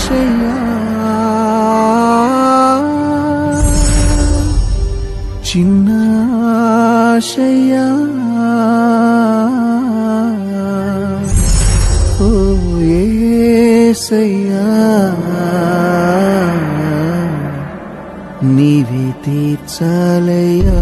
చిన్నాశయ్యా ఓ ఏసయ్యా నీవే తీర్చాలయ్యా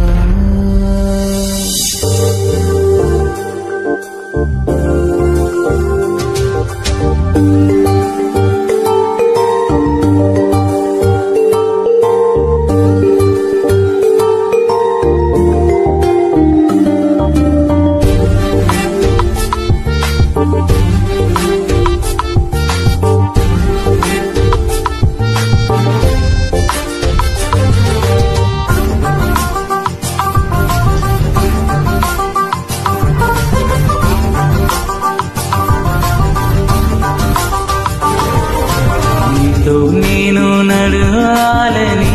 నీతో నేను నడవాలని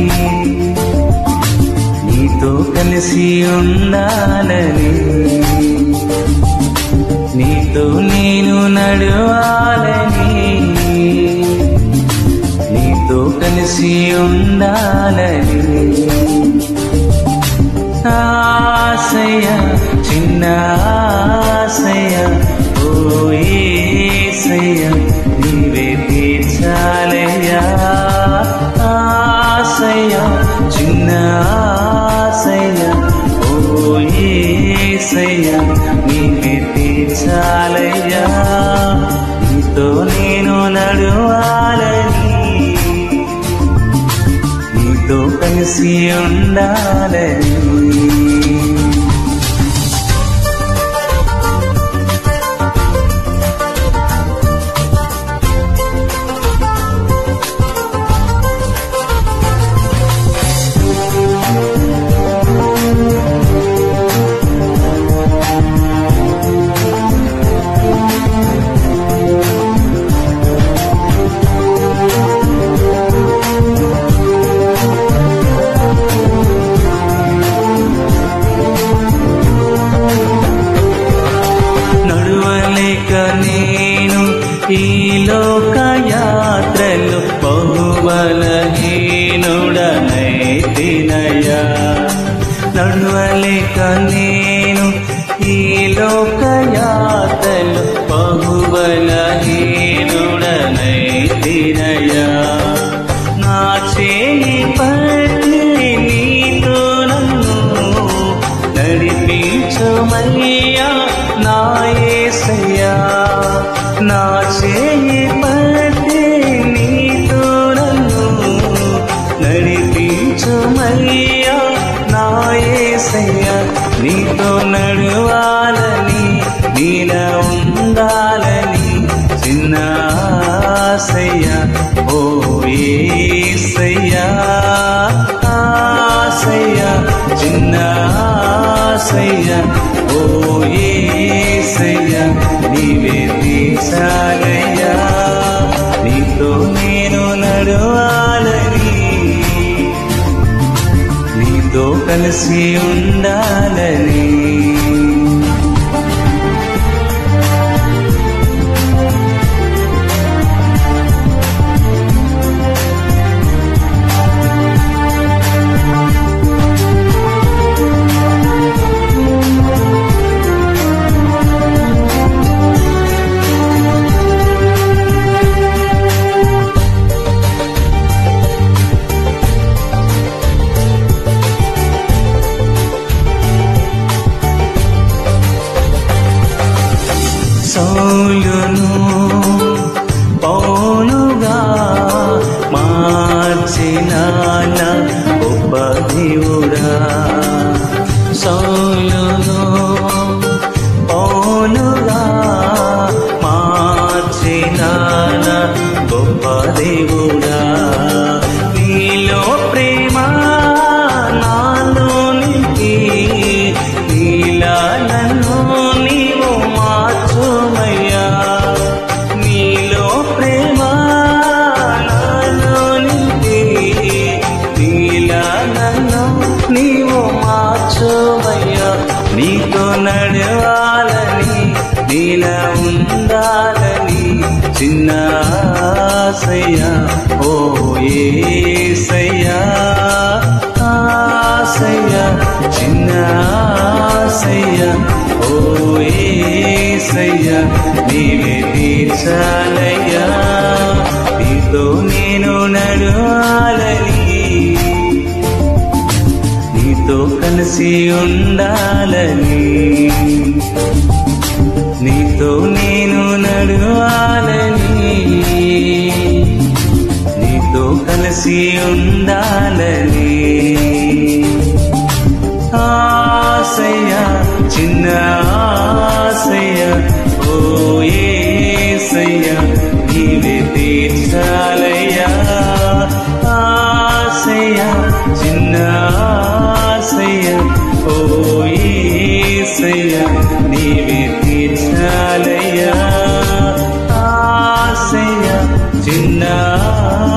నీతో కలిసి ఉండాలని నీతో నేను నడవాలని నీతో కలిసి ఉండాలని ఆశయ చిన్న ఆశయ ఓ ఏసయ్య నీవే తీర్చాలయ్యా ఆశయ చిన్న ఆశయ ఓ ఏసయ్య నీవే తీర్చాలయ్యా నీతో నేను నడువాలని నీతో కలిసి ఉండాలని నడువలేక నేను ఈ లోక యాత్రలు బహుబలహీనుడనైతినయా నడువలేక నేను ఈ లోక యాత్రలు బహుబలహీనుడనైతినయా నా చేయి పట్టి నీతో నన్ను నడిపించుమయ్యా నా యేసయ్యా నా చేయి పట్టి నీతో నన్ను నడిపించుమయ్యా నా యేసయ్యా నీతో నడవాలని నీల ఉండాలని చిన్న ఆశయ్యా ఓ ఏసయ్యా ఆశయ్యా చిన్న ఆశయ్యా ఓ ఏసయ్యా నీవే తీసాగయ్యా నీతో నేను నడవాలని నీతో కలిసి ఉండాలని సౌలును పౌలుగా మార్చిన నా గొప్ప దేవుడా సౌలును పౌలుగా మార్చిన నా గొప్ప దేవుడా నీలో ప్రేమ నాలో నింపి నీలా నన్ను నీవు మార్చుమయ్యా నీలో ప్రేమ నాలో నింపి నీలా నన్ను నీవు మార్చుమయ్యా నీతో నడవాలని నీలా ఉండాలని చిన్న ఆశయ ఓ ఏసయ్య ఆశయ చిన్న ఆశయ ఓ ఏసయ్య నీవే తీర్చాలయ్యా నీతో నేను నడవాలని నీతో కలిసి ఉండాలని నీతో నేను నడవాలని నీతో కలిసి ఉండాలని ఆశయ చిన్న ఆశయ ఓ ఏసయ్య నీవే తీర్చాలయ్యా ఆశయ చిన్న ఆశయ ఓ ఏసయ్య నీవే తీర్చాలయ్యా ఆశయ చిన్న